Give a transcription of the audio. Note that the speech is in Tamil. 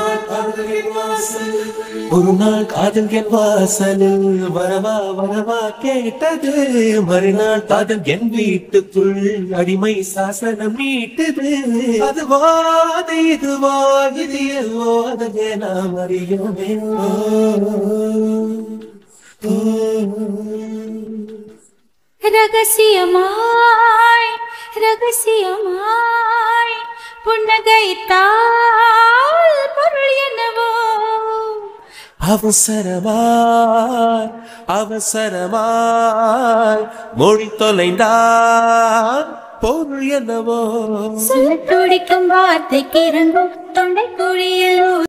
ஒரு நாள் காதல் என் வாசலில் வரவா வரவா கேட்டது மறுநாள் காதல் என் வீட்டுக்குள் அடிமை சாசனம் நீட்டது அதுவா அது இதுவா இது எல்லோ அதை நாம் அறியோமே ஓ, ஓ, ரகசியமாய் ரகசியமாய் புன்னகைத்தால் பொருள் என்னவோ அவசரமாய் அவசரமாய் மொழி தொலைந்தால் பொருள் என்னவோ சொல்ல துடிக்கும் வார்த்தைக்கு இறங்கும் தொண்டை குழியில்